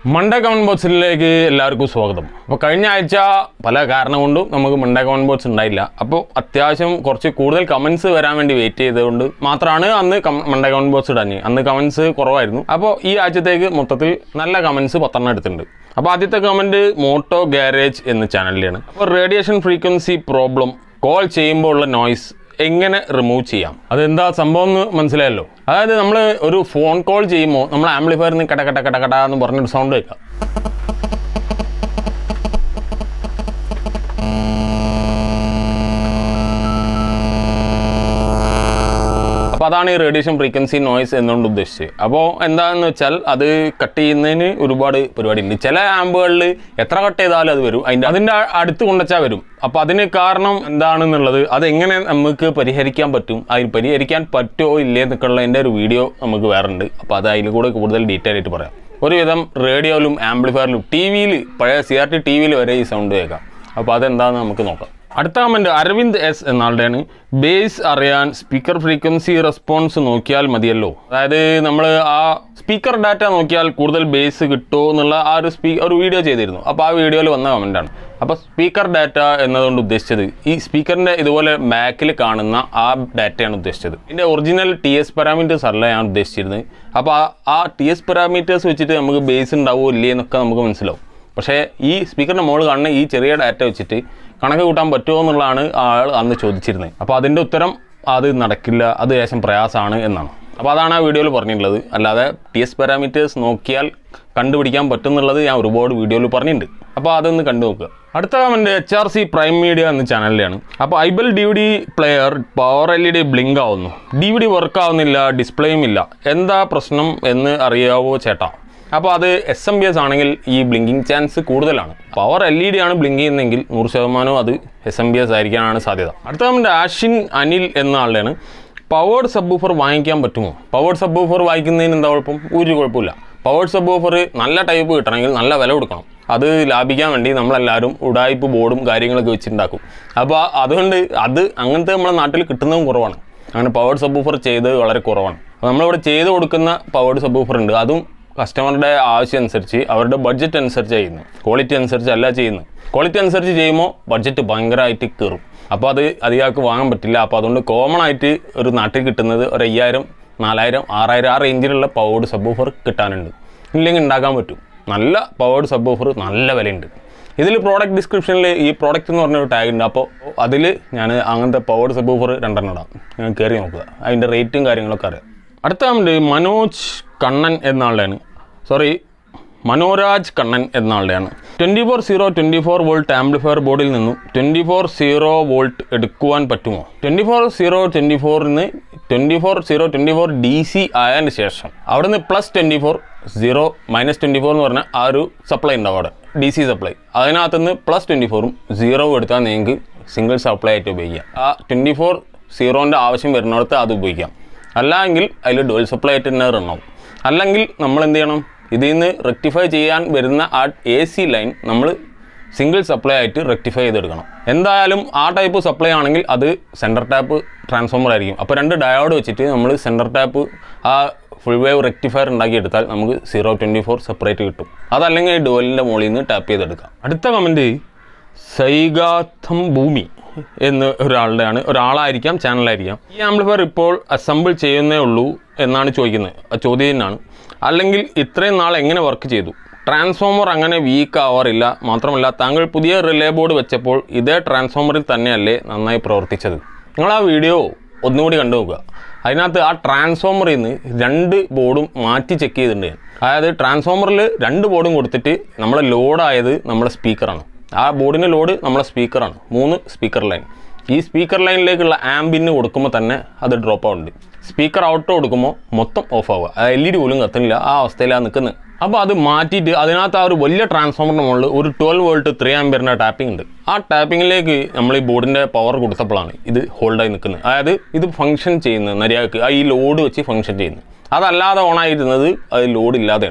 മണ്ട കമന്റ് ബോക്സിലേക്ക് എല്ലാവർക്കും സ്വാഗതം അപ്പോൾ കഴിഞ്ഞ ആഴ്ച പല കാരണം കൊണ്ടും നമുക്ക് മണ്ട കമന്റ് ബോക്സ് ഉണ്ടായില്ല അപ്പോൾ അത്യാവശ്യം കുറച്ച് കൂടുതൽ കമന്റ്സ് വരാൻ വേണ്ടി വെയിറ്റ് ചെയ്തുകൊണ്ട് മാത്രമാണ് അന്ന് കം- മണ്ട കമന്റ് ബോക്സ് ഇടാഞ്ഞ് അന്ന് കമന്റ്സ് കുറവായിരുന്നു അപ്പോൾ ഈ ആഴ്ചത്തേക്ക് മൊത്തത്തിൽ നല്ല കമന്റ്സ് പത്തെണ്ണം എടുത്തിട്ടുണ്ട് അപ്പോൾ ആദ്യത്തെ കമന്റ് മോട്ടോ ഗാരേജ് എന്ന ചാനലിലാണ് അപ്പോൾ റേഡിയേഷൻ ഫ്രീക്വൻസി പ്രോബ്ലം കോൾ ചെയ്യുമ്പോൾ ഉള്ള നോയ്സ് എങ്ങനെ റിമൂവ് ചെയ്യാം അതെന്താ സംഭവം എന്ന് മനസ്സിലായല്ലോ അതായത് നമ്മൾ ഒരു ഫോൺ കോൾ ചെയ്യുമ്പോൾ നമ്മൾ ആംപ്ലിഫയറിൽ നിന്ന് കട കട കട കട എന്ന് പറഞ്ഞൊരു സൗണ്ട് കേൾക്കാം അപ്പോൾ അതാണ് ഈ റേഡിയേഷൻ ഫ്രീക്വൻസി നോയ്സ് എന്നുകൊണ്ട് ഉദ്ദേശിച്ചത് അപ്പോൾ എന്താണെന്ന് വെച്ചാൽ അത് കട്ട് ചെയ്യുന്നതിന് ഒരുപാട് പരിപാടി ഉണ്ട് ചില ആമ്പുകളിൽ എത്ര കട്ട് ചെയ്താലും അത് വരും അതിൻ്റെ അതിൻ്റെ അടുത്ത് കൊണ്ടുവച്ചാൽ വരും അപ്പോൾ അതിന് കാരണം എന്താണെന്നുള്ളത് അതെങ്ങനെ നമുക്ക് പരിഹരിക്കാൻ പറ്റും അതിന് പരിഹരിക്കാൻ പറ്റുമോ ഇല്ലേ എന്നൊക്കെയുള്ളതിൻ്റെ ഒരു വീഡിയോ നമുക്ക് വേറെ ഉണ്ട് അപ്പോൾ അത് അതിൽ കൂടെ കൂടുതൽ ഡീറ്റെയിൽ ആയിട്ട് പറയാം ഒരുവിധം റേഡിയോയിലും ആംപ്ലിഫയറിലും ടി വിയിൽ പഴയ സി ആർ ടി ടി വിയിൽ വരെ ഈ സൗണ്ട് കേൾക്കാം അപ്പോൾ അതെന്താണെന്ന് നമുക്ക് നോക്കാം അടുത്ത കമൻറ്റ് അരവിന്ദ് എസ് എന്നാളുടെയാണ് ബേസ് അറിയാൻ സ്പീക്കർ ഫ്രീക്വൻസി റെസ്പോൺസ് നോക്കിയാൽ മതിയല്ലോ അതായത് നമ്മൾ ആ സ്പീക്കർ ഡാറ്റ നോക്കിയാൽ കൂടുതൽ ബേസ് കിട്ടുമോ എന്നുള്ള ആ ഒരു സ്പീ ഒരു വീഡിയോ ചെയ്തിരുന്നു അപ്പോൾ ആ വീഡിയോയിൽ വന്ന കമൻറ്റാണ് അപ്പോൾ സ്പീക്കർ ഡാറ്റ എന്നതുകൊണ്ട് ഉദ്ദേശിച്ചത് ഈ സ്പീക്കറിൻ്റെ ഇതുപോലെ ബാക്കിൽ കാണുന്ന ആ ഡാറ്റയാണ് ഉദ്ദേശിച്ചത് ഇതിൻ്റെ ഒറിജിനൽ ടി എസ് പാരാമീറ്റേഴ്സ് അല്ല ഞാൻ ഉദ്ദേശിച്ചിരുന്നത് അപ്പോൾ ആ ആ ടി എസ് പാരാമീറ്റേഴ്സ് വെച്ചിട്ട് നമുക്ക് ബേസ് ഉണ്ടാവുമോ ഇല്ലേ എന്നൊക്കെ നമുക്ക് മനസ്സിലാവും പക്ഷേ ഈ സ്പീക്കറിൻ്റെ മുകളിൽ കാണുന്ന ഈ ചെറിയ ഡാറ്റ വെച്ചിട്ട് കണക്ക് കൂട്ടാൻ പറ്റുമോ എന്നുള്ളതാണ് ആൾ അന്ന് ചോദിച്ചിരുന്നത് അപ്പോൾ അതിൻ്റെ ഉത്തരം അത് നടക്കില്ല അത് ഏകദേശം പ്രയാസമാണ് എന്നാണ് അപ്പോൾ അതാണ് ആ വീഡിയോയിൽ പറഞ്ഞിട്ടുള്ളത് അല്ലാതെ ടി എസ് പാരാമീറ്റേഴ്സ് നോക്കിയാൽ കണ്ടുപിടിക്കാൻ പറ്റും എന്നുള്ളത് ഞാൻ ഒരുപാട് വീഡിയോയിൽ പറഞ്ഞിട്ടുണ്ട് അപ്പോൾ അതൊന്ന് കണ്ടു നോക്കുക അടുത്ത comment H R C prime media എന്ന ചാനലിലാണ് അപ്പോൾ iBall D V D player power L E D blink ആവുന്നു ഡി വി ഡി വർക്ക് ആവുന്നില്ല ഡിസ്പ്ലേയും ഇല്ല എന്താ പ്രശ്നം എന്ന് അറിയാവോ ചേട്ടാ അപ്പോൾ അത് എസ് എം ബി എസ് ആണെങ്കിൽ ഈ ബ്ലിങ്കിങ് ചാൻസ് കൂടുതലാണ് പവർ എൽ ഇ ഡി ആണ് ബ്ലിങ്ക് ചെയ്യുന്നതെങ്കിൽ നൂറ് ശതമാനവും അത് എസ് എം ബി എസ് ആയിരിക്കാനാണ് സാധ്യത അടുത്ത നമ്മുടെ ആഷിൻ അനിൽ എന്ന ആളുടെയാണ് പവേർഡ് സബ് ഊഫർ വാങ്ങിക്കാൻ പറ്റുമോ പവേർഡ് സബ് ഊഫർ വാങ്ങിക്കുന്നതിന് എന്താ കുഴപ്പം ഒരു കുഴപ്പമില്ല പവേർഡ് സബ് ഊഫർ നല്ല ടൈപ്പ് കിട്ടണമെങ്കിൽ നല്ല വില കൊടുക്കണം അത് ലാഭിക്കാൻ വേണ്ടി നമ്മളെല്ലാവരും ഉടായ്പ് ബോർഡും കാര്യങ്ങളൊക്കെ വെച്ചിട്ടുണ്ടാക്കും അപ്പോൾ അതുകൊണ്ട് അത് അങ്ങനത്തെ നമ്മുടെ നാട്ടിൽ കിട്ടുന്നതും കുറവാണ് അങ്ങനെ പവേർഡ് സബ് ഊഫർ ചെയ്ത് വളരെ കുറവാണ് അപ്പോൾ നമ്മളിവിടെ ചെയ്ത് കൊടുക്കുന്ന പവേർഡ് സബ് ഊഫർ ഉണ്ട് അതും കസ്റ്റമറുടെ ആവശ്യം അനുസരിച്ച് അവരുടെ ബഡ്ജറ്റ് അനുസരിച്ച് ചെയ്യുന്നത് ക്വാളിറ്റി അനുസരിച്ച് അല്ല ചെയ്യുന്നത് ക്വാളിറ്റി അനുസരിച്ച് ചെയ്യുമ്പോൾ ബഡ്ജറ്റ് ഭയങ്കരമായിട്ട് കയറും അപ്പോൾ അത് അധികമാർക്ക് വാങ്ങാൻ പറ്റില്ല അപ്പോൾ അതുകൊണ്ട് കോമൺ ആയിട്ട് ഒരു നാട്ടിൽ കിട്ടുന്നത് ഒരു അയ്യായിരം നാലായിരം ആറായിരം ആ റേഞ്ചിലുള്ള പവേർഡ് സബ് ഓഫർ കിട്ടാനുണ്ട് ഇല്ലെങ്കിൽ ഉണ്ടാക്കാൻ പറ്റും നല്ല പവേർഡ് സബ് ഓഫർ നല്ല വിലയുണ്ട് ഇതിൽ പ്രോഡക്റ്റ് ഡിസ്ക്രിപ്ഷനിൽ ഈ പ്രോഡക്റ്റ് എന്ന് പറഞ്ഞൊരു ടാഗ് ഉണ്ട് അപ്പോൾ അതിൽ ഞാൻ അങ്ങനത്തെ പവേർഡ് സബ് ഓഫർ രണ്ടെണ്ണം ഇടാം ഞാൻ കയറി നോക്കുക അതിൻ്റെ റേറ്റും കാര്യങ്ങളൊക്കെ അറിയാം അടുത്ത കമൻറ്റ് മനോജ് കണ്ണൻ എന്ന ആളുടെയാണ് സോറി മനോരാജ് കണ്ണൻ എന്ന ആളുടെയാണ് twenty four zero twenty four volt amplifier ബോർഡിൽ നിന്നും ട്വൻറ്റി ഫോർ സീറോ വോൾട്ട് എടുക്കുവാൻ പറ്റുമോ ട്വൻറ്റി ഫോർ സീറോ ട്വൻറ്റി ഫോറിന് twenty four zero twenty four D C ആയതിന് ശേഷം അവിടെ നിന്ന് plus twenty four zero minus twenty four എന്ന് പറഞ്ഞാൽ ആ ഒരു സപ്ലൈ ഉണ്ടാവും അവിടെ ഡി സി സപ്ലൈ അതിനകത്തുനിന്ന് പ്ലസ് ട്വൻറ്റി ഫോറും സീറോ എടുത്താൽ നിങ്ങൾക്ക് സിംഗിൾ സപ്ലൈ ആയിട്ട് ഉപയോഗിക്കാം ആ ട്വൻറ്റി ഫോർ സീറോൻ്റെ ആവശ്യം വരുന്നിടത്ത് അത് ഉപയോഗിക്കാം അല്ലെങ്കിൽ അതിൽ ഡുവൽ സപ്ലൈ ആയിട്ട് തന്നെ റൺ ആവും അല്ലെങ്കിൽ നമ്മൾ എന്ത് ചെയ്യണം ഇതിൽ നിന്ന് റെക്ടിഫൈ ചെയ്യാൻ വരുന്ന ആ എ സി ലൈൻ നമ്മൾ സിംഗിൾ സപ്ലൈ ആയിട്ട് റെക്ടിഫൈ ചെയ്തെടുക്കണം എന്തായാലും ആ ടൈപ്പ് സപ്ലൈ ആണെങ്കിൽ അത് സെൻറ്റർ ടാപ്പ് ട്രാൻസ്ഫോമർ ആയിരിക്കും അപ്പോൾ രണ്ട് ഡയോഡ് വെച്ചിട്ട് നമ്മൾ സെൻറ്റർ ടാപ്പ് ആ ഫുൾ വേവ് റെക്ടിഫയർ ഉണ്ടാക്കിയെടുത്താൽ നമുക്ക് സീറോ ട്വൻറ്റി ഫോർ സെപ്പറേറ്റ് കിട്ടും അതല്ലെങ്കിൽ ഡുവലിൻ്റെ മുകളിൽ നിന്ന് ടാപ്പ് ചെയ്തെടുക്കാം അടുത്ത കമൻറ്റ് സൈഗാഥം ഭൂമി എന്ന് ഒരാളുടെയാണ് ഒരാളായിരിക്കാം ചാനലായിരിക്കാം ഈ ആംപ്ലിഫയർ ഇപ്പോൾ അസംബിൾ ചെയ്യുന്നേ ഉള്ളൂ എന്നാണ് ചോദിക്കുന്നത് ആ ചോദ്യത്തിനാണ് അല്ലെങ്കിൽ ഇത്രയും നാൾ എങ്ങനെ വർക്ക് ചെയ്തു ട്രാൻസ്ഫോമർ അങ്ങനെ വീക്ക് ആവാറില്ല മാത്രമല്ല താങ്കൾ പുതിയ റിലേ ബോർഡ് വെച്ചപ്പോൾ ഇതേ ട്രാൻസ്ഫോമറിൽ തന്നെയല്ലേ നന്നായി പ്രവർത്തിച്ചത് നിങ്ങൾ ആ വീഡിയോ ഒന്നുകൂടി കണ്ടു നോക്കുക അതിനകത്ത് ആ ട്രാൻസ്ഫോമറിൽ നിന്ന് രണ്ട് ബോർഡും മാറ്റി ചെക്ക് ചെയ്തിട്ടുണ്ട് ഞാൻ. അതായത് ട്രാൻസ്ഫോമറിൽ രണ്ട് ബോർഡും കൊടുത്തിട്ട് നമ്മളെ ലോഡായത് നമ്മളെ സ്പീക്കറാണ് ആ ബോർഡിൻ്റെ ലോഡ് നമ്മളെ സ്പീക്കറാണ് മൂന്ന് സ്പീക്കർ ലൈൻ ഈ സ്പീക്കർ ലൈനിലേക്കുള്ള ആംബിന് കൊടുക്കുമ്പോൾ തന്നെ അത് ഡ്രോപ്പ് ആവുന്നുണ്ട് സ്പീക്കർ ഔട്ട് കൊടുക്കുമ്പോൾ മൊത്തം ഓഫ് ആവുക അത് എൽ ഇ ഡി പോലും കത്തുന്നില്ല ആ അവസ്ഥയിലാണ് നിൽക്കുന്നത് അപ്പോൾ അത് മാറ്റിയിട്ട് അതിനകത്ത് ആ ഒരു വലിയ ട്രാൻസ്ഫോമറിൻ്റെ മുകളിൽ ഒരു ട്വൽവ് വോൾട്ട് ത്രീ ആംബിയറിൻ്റെ ടാപ്പിംഗ് ഉണ്ട് ആ ടാപ്പിങ്ങിലേക്ക് നമ്മൾ ഈ ബോർഡിൻ്റെ പവർ കൊടുത്തപ്പോഴാണ് ഇത് ഹോൾഡായി നിൽക്കുന്നത് അതായത് ഇത് ഫങ്ഷൻ ചെയ്യുന്നത് നരിയാക്ക് ആ ഈ ലോഡ് വെച്ച് ഫങ്ഷൻ ചെയ്യുന്നത് അതല്ലാതെ ഓണായിരുന്നത് അത് ലോഡ് ഇല്ലാതെയാണ്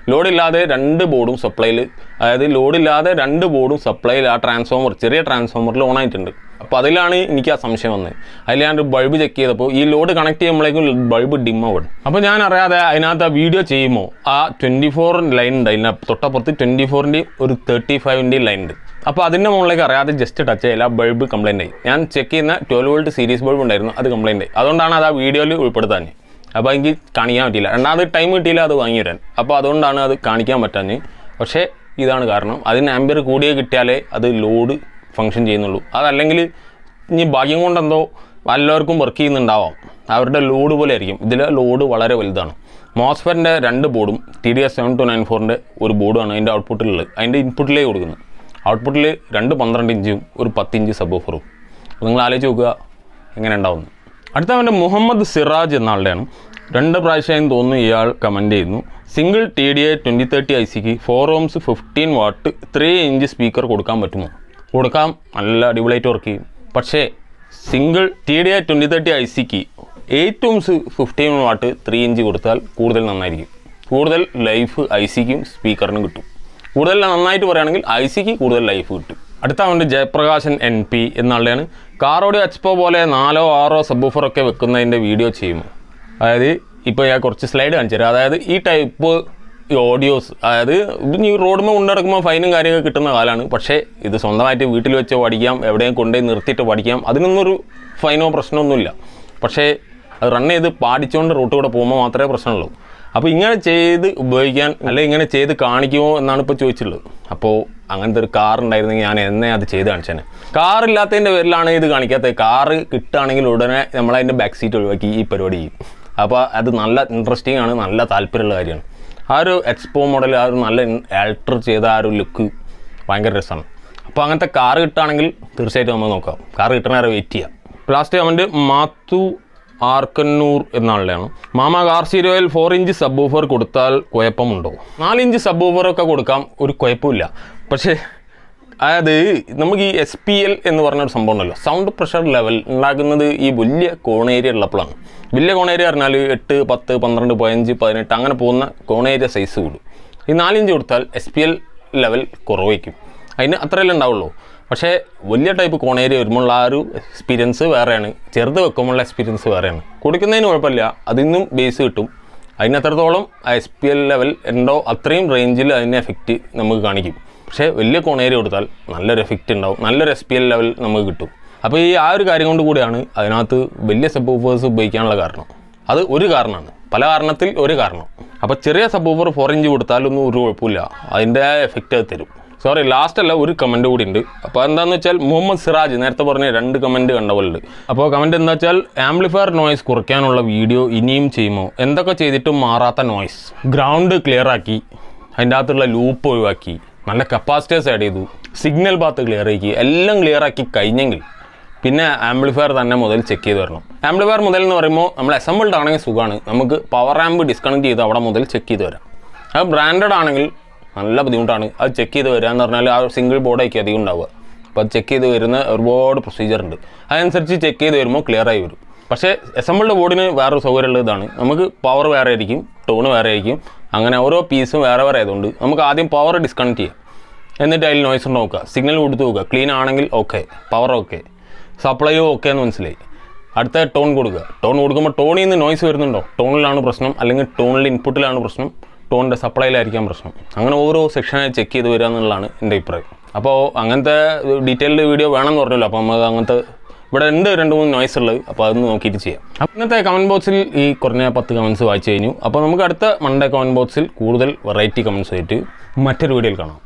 ലോഡില്ലാതെ രണ്ട് ബോർഡും സപ്ലൈയിൽ അതായത് ലോഡില്ലാതെ രണ്ട് ബോർഡും സപ്ലൈയിൽ ആ ട്രാൻസ്ഫോമർ ചെറിയ ട്രാൻസ്ഫോമറിൽ ഓൺ ആയിട്ടുണ്ട് അപ്പോൾ അതിലാണ് എനിക്ക് ആ സംശയം വന്നത് അതിൽ ഞാൻ ബൾബ് ചെക്ക് ചെയ്തപ്പോൾ ഈ ലോഡ് കണക്ട് ചെയ്യുമ്പോഴേക്കും ബൾബ് ഡിം ആവും അപ്പോൾ ഞാൻ അറിയാതെ അതിനകത്ത് ആ വീഡിയോ ചെയ്യുമ്പോൾ ആ ട്വൻറ്റി ഫോർ ലൈൻ ഉണ്ട് അതിന് തൊട്ടപ്പുറത്ത് ട്വൻറ്റി ഫോറിൻ്റെയും ഒരു തേർട്ടി ഫൈവിൻ്റെയും ലൈൻ ഉണ്ട് അപ്പോൾ അതിൻ്റെ മുകളിലേക്ക് അറിയാതെ ജസ്റ്റ് ടച്ച് ചെയ്യില്ല ബൾബ് കംപ്ലൈൻ്റ് ആയി ഞാൻ ചെക്ക് ചെയ്യുന്ന ട്വൽവ് വോൾട്ട് സീരീസ് ബൾബ് ഉണ്ടായിരുന്നു അത് കംപ്ലൈൻ്റ് ആയി അതുകൊണ്ടാണ് അത് ആ വീഡിയോയിൽ ഉൾപ്പെടുത്താൻ അപ്പോൾ എനിക്ക് കാണിക്കാൻ പറ്റിയില്ല രണ്ടാമത് ടൈം കിട്ടിയില്ല അത് വാങ്ങി വരാൻ അപ്പോൾ അതുകൊണ്ടാണ് അത് കാണിക്കാൻ പറ്റാഞ്ഞ് പക്ഷേ ഇതാണ് കാരണം അതിന് ആംബിയർ കൂടിയേ കിട്ടിയാലേ അത് ലോഡ് ഫങ്ഷൻ ചെയ്യുന്നുള്ളൂ അതല്ലെങ്കിൽ ഇനി ഭാഗ്യം കൊണ്ടെന്തോ എല്ലാവർക്കും വർക്ക് ചെയ്യുന്നുണ്ടാവാം അവരുടെ ലോഡ് പോലെ ആയിരിക്കും ഇതിലെ ലോഡ് വളരെ വലുതാണ് മോസ്ഫറിൻ്റെ രണ്ട് ബോർഡും T D S seven two nine ഫോറിൻ്റെ ഒരു ബോർഡുമാണ് അതിൻ്റെ ഔട്ട്പുട്ടിലുള്ളത് അതിൻ്റെ ഇൻപുട്ടിലേക്ക് കൊടുക്കുന്നത് ഔട്ട്പുട്ടിൽ രണ്ട് പന്ത്രണ്ട് ഇഞ്ചും ഒരു പത്ത് ഇഞ്ച് സബ് ഓഫറും നിങ്ങൾ ആലോചിച്ച് നോക്കുക എങ്ങനെ ഉണ്ടാവുന്നു അടുത്തവൻ്റെ മുഹമ്മദ് സിറാജ് എന്ന ആളുടെയാണ് രണ്ട് പ്രാവശ്യം തോന്നുന്നു ഇയാൾ കമൻറ്റ് ചെയ്യുന്നു single T D A twenty thirty ഐ സിക്ക് four ohms fifteen watt three inch speaker കൊടുക്കാൻ പറ്റുമോ കൊടുക്കാം നല്ല അടിപൊളിയായിട്ട് വർക്ക് ചെയ്യും പക്ഷേ single T D A twenty thirty ഐ സിക്ക് eight ohms fifteen watt three inch കൊടുത്താൽ കൂടുതൽ നന്നായിരിക്കും കൂടുതൽ ലൈഫ് ഐ സിക്കും സ്പീക്കറിനും കിട്ടും കൂടുതൽ നന്നായിട്ട് പറയുകയാണെങ്കിൽ ഐ സിക്ക് കൂടുതൽ ലൈഫ് കിട്ടും അടുത്ത അവൻ്റെ ജയപ്രകാശൻ എൻ പി എന്നാളുടെയാണ് കാറോടി എക്സ്പോ പോലെ നാലോ ആറോ സബ്ബൂഫറൊക്കെ വെക്കുന്നതിൻ്റെ വീഡിയോ ചെയ്യുമോ അതായത് ഇപ്പോൾ ഞാൻ കുറച്ച് സ്ലൈഡ് കാണിച്ചു തരാം അതായത് ഈ ടൈപ്പ് ഈ ഓഡിയോസ് അതായത് ഇത് ഈ റോഡുമേ കൊണ്ടിടക്കുമ്പോൾ ഫൈനും കാര്യങ്ങളൊക്കെ കിട്ടുന്ന കാലമാണ് പക്ഷേ ഇത് സ്വന്തമായിട്ട് വീട്ടിൽ വെച്ച് പഠിക്കാം എവിടെയും കൊണ്ടുപോയി നിർത്തിയിട്ട് പഠിക്കാം അതിനൊന്നൊരു ഫൈനോ പ്രശ്നമൊന്നുമില്ല പക്ഷേ അത് റൺ ചെയ്ത് പാടിച്ചുകൊണ്ട് റൂട്ട് കൂടെ പോകുമ്പോൾ മാത്രമേ പ്രശ്നമുള്ളൂ അപ്പോൾ ഇങ്ങനെ ചെയ്ത് ഉപയോഗിക്കാൻ അല്ലെ ഇങ്ങനെ ചെയ്ത് കാണിക്കുമോ എന്നാണ് ഇപ്പോൾ ചോദിച്ചുള്ളത് അപ്പോൾ അങ്ങനത്തെ ഒരു കാർ ഉണ്ടായിരുന്നെങ്കിൽ ഞാൻ എന്നേ അത് ചെയ്ത് കാണിച്ചേനെ കാർ ഇല്ലാത്തതിൻ്റെ പേരിലാണ് ഇത് കാണിക്കാത്തത് കാറ് കിട്ടുകയാണെങ്കിൽ ഉടനെ നമ്മളതിൻ്റെ ബാക്ക് സീറ്റ് ഒഴിവാക്കി ഈ പരിപാടി ചെയ്യും അപ്പോൾ അത് നല്ല ഇൻട്രസ്റ്റിംഗ് ആണ് നല്ല താല്പര്യമുള്ള കാര്യമാണ് ആ ഒരു എക്സ്പോ മോഡൽ ആ ഒരു നല്ല ആൾട്ടർ ചെയ്ത ആ ഒരു ലുക്ക് ഭയങ്കര രസമാണ് അപ്പോൾ അങ്ങനത്തെ കാർ കിട്ടുകയാണെങ്കിൽ തീർച്ചയായിട്ടും നമ്മൾ നോക്കാം കാർ കിട്ടണ വരെ വെയിറ്റ് ചെയ്യാം ലാസ്റ്റ് കമൻറ്റ് മാത്തു ആർക്കന്നൂർ എന്ന ആളുടെയാണ് മാമ കാർ സീരിയോയിൽ ഫോർ ഇഞ്ച് സബ് ഓഫർ കൊടുത്താൽ കുഴപ്പമുണ്ടോ നാല് ഇഞ്ച് സബ് ഓഫറൊക്കെ കൊടുക്കാം ഒരു കുഴപ്പമില്ല പക്ഷേ അതായത് നമുക്ക് ഈ എസ് പി എൽ എന്ന് പറഞ്ഞ ഒരു സംഭവം ഉണ്ടല്ലോ സൗണ്ട് പ്രഷർ ലെവൽ ഉണ്ടാക്കുന്നത് ഈ വലിയ കോണേരിയ ഉള്ളപ്പോഴാണ് വലിയ കോണേരിയ പറഞ്ഞാൽ എട്ട് പത്ത് പന്ത്രണ്ട് പതിനഞ്ച് പതിനെട്ട് അങ്ങനെ പോകുന്ന കോണേരിയ സൈസ് കൂടും ഈ നാലിഞ്ച് കൊടുത്താൽ എസ് പി എൽ ലെവൽ കുറവായിരിക്കും അതിന് അത്രയല്ലേ ഉണ്ടാവുള്ളൂ പക്ഷേ വലിയ ടൈപ്പ് കോണേരിയ വരുമ്പോൾ ആ ഒരു എക്സ്പീരിയൻസ് വേറെയാണ് ചെറുത് വെക്കുമ്പോഴുള്ള എക്സ്പീരിയൻസ് വേറെയാണ് കൊടുക്കുന്നതിന് കുഴപ്പമില്ല അതിൽ നിന്നും ബേസ് കിട്ടും അതിന് അത്രത്തോളം എസ് പി എൽ ലെവൽ ഉണ്ടോ അത്രയും റേഞ്ചിൽ അതിൻ്റെ എഫക്റ്റ് നമുക്ക് കാണിക്കും പക്ഷേ വലിയ കോണേരിയ കൊടുത്താൽ നല്ലൊരു എഫക്റ്റ് ഉണ്ടാവും നല്ലൊരു എസ് പി എൽ ലെവൽ നമുക്ക് കിട്ടും അപ്പോൾ ഈ ആ ഒരു കാര്യം കൊണ്ട് കൂടിയാണ് അതിനകത്ത് വലിയ സബ് ഓഫേഴ്സ് ഉപയോഗിക്കാനുള്ള കാരണം അത് ഒരു കാരണമാണ് പല കാരണത്തിൽ ഒരു കാരണം അപ്പോൾ ചെറിയ സബ് ഓഫർ ഫോർ ഇഞ്ച് കൊടുത്താലൊന്നും ഒരു കുഴപ്പമില്ല അതിൻ്റെ എഫക്റ്റ് അത് തരും സോറി ലാസ്റ്റ് അല്ല ഒരു കമൻറ്റ് കൂടി ഉണ്ട് അപ്പോൾ എന്താണെന്ന് വെച്ചാൽ മുഹമ്മദ് സിറാജ് നേരത്തെ പറഞ്ഞ രണ്ട് കമൻറ്റ് കണ്ട പോലെ ഉണ്ട് അപ്പോൾ കമൻറ്റ് എന്താ വെച്ചാൽ ആംപ്ലിഫയർ നോയ്സ് കുറയ്ക്കാനുള്ള വീഡിയോ ഇനിയും ചെയ്യുമോ എന്തൊക്കെ ചെയ്തിട്ടും മാറാത്ത നോയ്സ് ഗ്രൗണ്ട് ക്ലിയർ ആക്കി അതിൻ്റെ അകത്തുള്ള ലൂപ്പ് ഒഴിവാക്കി നല്ല കപ്പാസിറ്റേഴ്സ് ആഡ് ചെയ്തു സിഗ്നൽ ബാത്ത് ക്ലിയർ ആക്കി എല്ലാം ക്ലിയർ ആക്കി കഴിഞ്ഞെങ്കിൽ പിന്നെ ആംപ്ലിഫയർ തന്നെ മുതൽ ചെക്ക് ചെയ്ത് വരണം ആംപ്ലിഫയർ മുതൽ എന്ന് പറയുമ്പോൾ നമ്മൾ അസംബിൾഡ് ആണെങ്കിൽ സുഖമാണ് നമുക്ക് പവർ ആമ്പ് ഡിസ്കണക്ട് ചെയ്ത് അവിടെ മുതൽ ചെക്ക് ചെയ്ത് വരാം അത് ബ്രാൻഡഡ് ആണെങ്കിൽ നല്ല ബുദ്ധിമുട്ടാണ് അത് ചെക്ക് ചെയ്ത് വരിക എന്ന് പറഞ്ഞാൽ ആ സിംഗിൾ ബോർഡായിരിക്കും അധികം ഉണ്ടാവുക അപ്പോൾ അത് ചെക്ക് ചെയ്ത് വരുന്ന ഒരുപാട് പ്രൊസീജിയർ ഉണ്ട് അതനുസരിച്ച് ചെക്ക് ചെയ്ത് വരുമ്പോൾ ക്ലിയർ ആയി വരും പക്ഷേ അസംബിൾഡ് ബോർഡിന് വേറൊരു സൗകര്യമുള്ള ഇതാണ് നമുക്ക് പവർ വേറെ ആയിരിക്കും ടോൺ വേറെ ആയിരിക്കും അങ്ങനെ ഓരോ പീസും വേറെ വേറെ ആയതുകൊണ്ട് നമുക്ക് ആദ്യം പവർ ഡിസ്കണക്ട് ചെയ്യാം എന്നിട്ട് അതിൽ നോയ്സ് ഉണ്ടോ നോക്കുക സിഗ്നൽ കൊടുത്ത് നോക്കുക ക്ലീൻ ആണെങ്കിൽ ഓക്കെ പവർ ഓക്കെ സപ്ലൈയോ ഓക്കെ എന്ന് മനസ്സിലായി അടുത്ത ടോൺ കൊടുക്കുക ടോൺ കൊടുക്കുമ്പോൾ ടോണിൽ നിന്ന് നോയ്സ് വരുന്നുണ്ടോ ടോണിലാണ് പ്രശ്നം അല്ലെങ്കിൽ ടോണിൽ ഇൻപുട്ടിലാണ് പ്രശ്നം ടോണിൻ്റെ സപ്ലൈയിലായിരിക്കാം പ്രശ്നം അങ്ങനെ ഓരോ സെക്ഷനായി ചെക്ക് ചെയ്ത് വരിക എന്നുള്ളതാണ് എൻ്റെ അഭിപ്രായം അപ്പോൾ അങ്ങനത്തെ ഡീറ്റെയിൽഡ് വീഡിയോ വേണമെന്ന് പറഞ്ഞല്ലോ അപ്പോൾ നമുക്ക് അങ്ങനത്തെ ഇവിടെ ഉണ്ട് രണ്ട് മൂന്ന് നോയ്സ് ഉള്ളത് അപ്പോൾ അതൊന്ന് നോക്കിയിട്ട് ചെയ്യാം അപ്പോൾ ഇന്നത്തെ കമൻറ്റ് ബോക്സിൽ ഈ കുറഞ്ഞ പത്ത് കമൻറ്റ്സ് വായിച്ചു കഴിഞ്ഞു അപ്പോൾ നമുക്ക് അടുത്ത മൺഡേ കമൻറ്റ് ബോക്സിൽ കൂടുതൽ വെറൈറ്റി കമൻറ്റ്സ് ആയിട്ട് മറ്റൊരു വീഡിയോയിൽ കാണാം